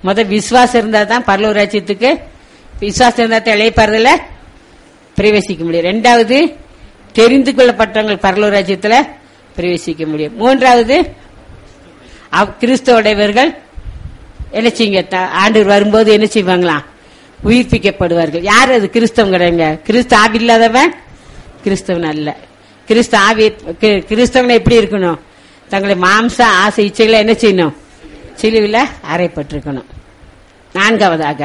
முத விசுவாசம் இருந்தா தான் பரலூர் ராஜ்யத்துக்கு விசுவாசம் இருந்தா தான் இளையப்பாறுதல பிரவேசிக்க முடியும் ரெண்டாவது தெரிந்து கொள்ளப்பட்டவங்க பரலூர் ராஜ்யத்துல பிரவேசிக்க முடியும் மூன்றாவது அவ்- கிறிஸ்தவோடையவர்கள் என்ன செய்யுங்க த- ஆண்டவர் வரும்போது என்ன செய்வாங்களாம் உயிர்ப்பிக்கப்படுவார்கள் யார் அது கிறிஸ்தவம் கிடையாங்க கிறிஸ்து ஆவி இல்லாதவன் கிறிஸ்தவன் அல்ல கிறிஸ்து ஆவி கி- கிறிஸ்தவனை எப்படி இருக்கணும் தங்களை மாம்ச ஆசை இச்சைகளை என்ன செய்யணும் சிலுவில் அறைப்பட்டிருக்கணும் நான்காவதாக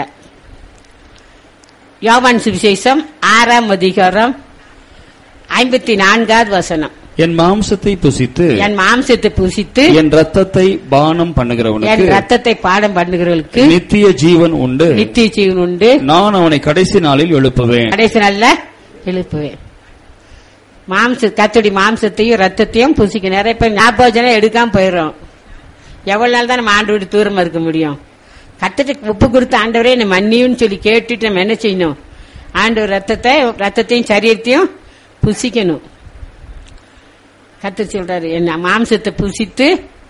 யோவான் சுவிசேஷம் ஆறாம் அதிகாரம் ஐம்பத்தி நான்காவது வசனம் என் மாம்சத்தை புசித்து என் மாம்சத்தை புசித்து என் ரத்தத்தை பானம் என் பண்ணுகிறவனுக்கு ரத்தத்தை பாடம் பண்ணுகிறவர்களுக்கு நித்திய ஜீவன் உண்டு நித்திய ஜீவன் உண்டு நான் அவனை கடைசி நாளில் எழுப்புவேன் கடைசி நாள்ல எழுப்புவேன் மாம்ச கத்தடி மாம்சத்தையும் ரத்தத்தையும் புசிக்க நிறைய பேர் ஞாபகம் எடுக்காம போயிடும் எவ்வளவு நாள் தான் நம்ம ஆண்டு விட்டு தூரமா இருக்க முடியும் கத்துட்டு உப்பு கொடுத்த ஆண்டவரே நம்ம மன்னியும்னு சொல்லி கேட்டுட்டு நம்ம என்ன செய்யணும் ஆண்டவர் ரத்தத்தை ரத்தத்தையும் சரீரத்தையும் புசிக்கணும் கத்து சொல்றாரு என்ன மாம்சத்தை புசித்து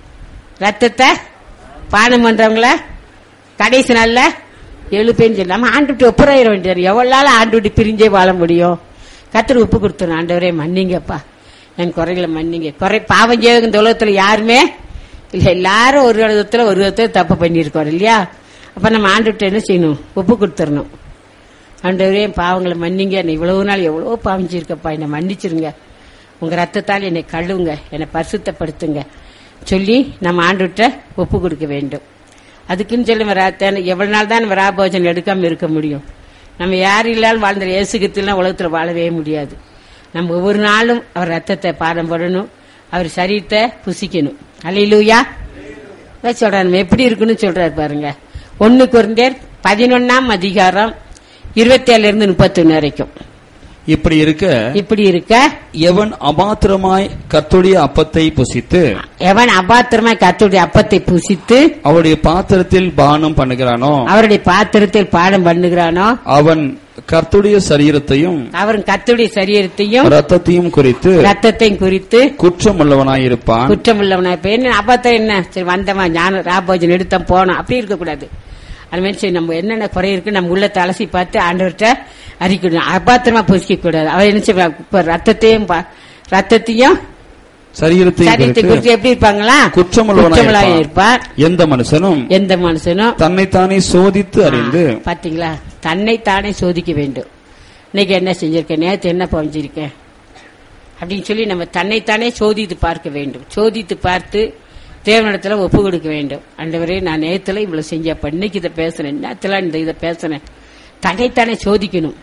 ரத்தத்தை பானம் பண்றவங்கள கடைசி நாள்ல எழுப்பேன்னு சொல்லி நம்ம ஆண்டு விட்டு ஒப்புறாயிர வேண்டியது எவ்வளவு நாள் ஆண்டு விட்டு பிரிஞ்சே வாழ முடியும் கத்திர உப்பு கொடுத்தணும் ஆண்டவரே மன்னிங்கப்பா என் குறைகளை மன்னிங்க குறை பாவம் செய்ய இந்த உலகத்துல யாருமே இல்ல எல்லாரும் ஒரு விதத்துல ஒரு விதத்துல தப்பு பண்ணியிருக்கோம் இல்லையா அப்ப நம்ம ஆண்டு விட்டு என்ன செய்யணும் ஒப்பு கொடுத்துடணும் ஆண்டவரே என் பாவங்களை மன்னிங்க என்னை இவ்வளவு நாள் எவ்வளவு பாவம் செய்யிருக்கப்பா என்னை மன்னிச்சிருங்க உங்க ரத்தத்தால் என்னை கழுவுங்க என்னை பரிசுத்தப்படுத்துங்க சொல்லி நம்ம ஆண்டுகிட்ட ஒப்பு கொடுக்க வேண்டும் அதுக்குன்னு சொல்லி நம்ம ரா- எவ்வளவு நாள் தான் நம்ம ராபோஜனம் எடுக்காம இருக்க முடியும் நம்ம யார் இல்லாலும் வாழ்ந்த இயேசுகத்திலாம் உலகத்துல வாழவே முடியாது நம்ம ஒவ்வொரு நாளும் அவர் ரத்தத்தை பாடம் படணும் அவர் சரீரத்தை புசிக்கணும் அலையிலூயா அதான் சொல்றாரு நம்ம எப்படி இருக்குன்னு சொல்றாரு பாருங்க ஒன்னு குறைந்தேர் பதினொன்னாம் அதிகாரம் இருபத்தி ஏழுல இருந்து முப்பத்தொன்னு வரைக்கும் இப்படி இருக்க இப்படி இருக்க எவன் அபாத்திரமாய் கர்த்தருடைய அப்பத்தை புசித்து எவன் அபாத்திரமா கத்துடைய அப்பத்தை புசித்து அவருடைய பாத்திரத்தில் பானம் பண்ணுகிறானோ அவருடைய பாத்திரத்தில் பாடம் பண்ணுகிறானோ அவன் கர்த்தருடைய சரீரத்தையும் அவன் கத்துடைய சரீரத்தையும் ரத்தத்தையும் குறித்து ரத்தத்தையும் குறித்து குற்றமுள்ளவனாயிருப்பான் குற்றம் உள்ளவனா இப்ப என்ன அபாத்திரம் என்ன சரி வந்தமா ஞான ராபோஜன் எடுத்தோம் போனோம் அப்படி இருக்கக்கூடாது அது மாதிரி சரி நம்ம என்னென்ன குறை இருக்கு நம்ம உள்ள அலசி பார்த்து ஆண்டவர்கிட்ட அறிக்கணும் அபாத்திரமா புசிக்க கூடாது அவர் என்ன செய்வா இப்ப ரத்தத்தையும் பா- ரத்தத்தையும் சரீரத்தையும் சரீரத்தை குறித்து குறித்து எப்படி இருப்பாங்களா குற்றமுள்ளவனாயிருப்பான் இருப்பார் எந்த மனுஷனும் எந்த மனுஷனும் தன்னைத்தானே சோதித்து அறிந்து ஆ, பாத்தீங்களா தன்னைத்தானே சோதிக்க வேண்டும் இன்னைக்கு என்ன செஞ்சிருக்கேன் நேத்து என்ன பவஞ்சிருக்கேன் அப்படின்னு சொல்லி நம்ம தன்னைத்தானே சோதித்து பார்க்க வேண்டும் சோதித்து பார்த்து தேவனிடத்துல ஒப்பு கொடுக்க வேண்டும் ஆண்டவரே நான் நேத்துல இவ்வளவு செஞ்சப்ப இன்னைக்கு இதை பேசுனேன் நேத்துல இந்த இதை பேசுனேன் தன்னைத்தானே சோதிக்கணும்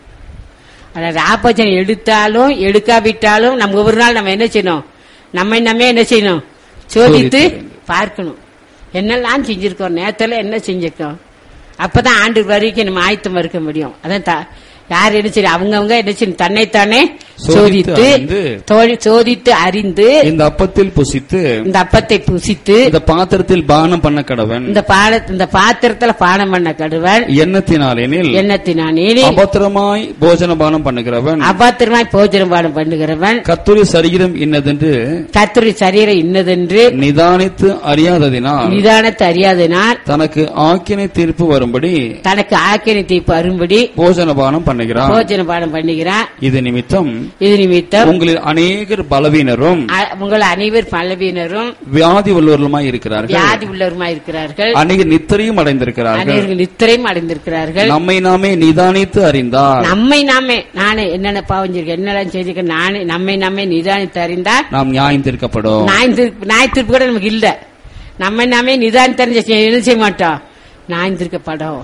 ஆனா ராபஜன் எடுத்தாலும் எடுக்காவிட்டாலும் நம்ம ஒவ்வொரு நாள் நம்ம என்ன செய்யணும் நம்ம நம்ம என்ன செய்யணும் சோதித்து சோதித்து. பார்க்கணும் என்னெல்லாம் செஞ்சிருக்கோம் நேத்துல என்ன செஞ்சிருக்கோம் அப்பதான் ஆண்டு வரைக்கும் நம்ம ஆயத்தமா இருக்க முடியும் அதான் த- யார் என்ன செய்ய அவங்கவங்க என்ன செய்யணும் தன்னைத்தானே சோதித்து சோதித்து அறிந்து. தோழி- சோதித்து அறிந்து இந்த அப்பத்தில் புசித்து இந்த அப்பத்தை புசித்து இந்த பாத்திரத்தில் பானம் பண்ண கடவன் இந்த பாட இந்த பாத்திரத்துல பானம் பண்ண கடுவன் எண்ணத்தினாலெனில் எண்ணத்தினானே அபத்திரமாய் போஜன பானம் பண்ணுகிறவன் அபாத்திரமாய் போஜனம் பானம் பண்ணுகிறவன் கத்துரிய சரீரம் இன்னதென்று கத்திரி சரீரம் இன்னதென்று நிதானித்து அறியாததினால் நிதானத்தை அறியாதனால் தனக்கு ஆக்கினை தீர்ப்பு வரும்படி தனக்கு ஆக்கினை தீர்ப்பு அரும்படி போஜன பானம் பண்ணுகிறான் போஜன பானம் பண்ணுகிறான் இது நிமித்தம் இது நிமித்தம் உங்களில் அநேகர் பலவீனரும் அ- உங்கள் அனைவர் பலவீனரும் வியாதி உள்ளவர்களுமாய் இருக்கிறார்கள் வியாதி உள்ளவருமாய் இருக்கிறார்கள் அநேகர் நித்திரையும் அடைந்திருக்கிறார்கள் அனைவர்கள் நித்திரையும் அடைந்திருக்கிறார்கள் நம்மை நாமே நிதானித்து அறிந்தால் நம்மை நாமே நானே என்னென்ன பாவஞ்சிருக்கேன் என்னெல்லாம் செய்திருக்கேன் நானே நம்மை நாமே நிதானித்து அறிந்தால் நாம் நியாயம் தீர்க்கப்படும் நாய் தீர்ப்பு நாய் தீர்ப்பு கூட நமக்கு இல்ல நம்மை நாமே நிதானித்து தெரிஞ்ச என்ன செய்ய மாட்டோம் நாய் தீர்க்கப்படும்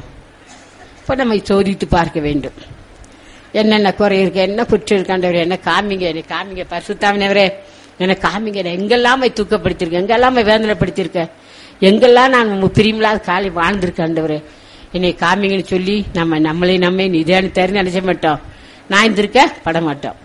இப்ப நம்ம சோதித்து பார்க்க வேண்டும் என்னென்ன குறை இருக்கு என்ன குற்றம் இருக்காண்டவர் என்ன காமிங்க என்னை காமிங்க பரிசுத்தாமினவரே என்ன காமிங்க என்னை எங்கெல்லாம் போய் தூக்கப்படுத்திருக்கேன் எங்கெல்லாம் போய் வேதனைப்படுத்திருக்கேன் எங்கெல்லாம் நான் உங்க பிரியமில்லாத காலை வாழ்ந்திருக்காண்டவரே என்னை காமிங்கன்னு சொல்லி நம்ம நம்மளை நம்மை நிதானித்தாரு நினைச்ச மாட்டோம் நான் இருந்திருக்க பட மாட்டோம்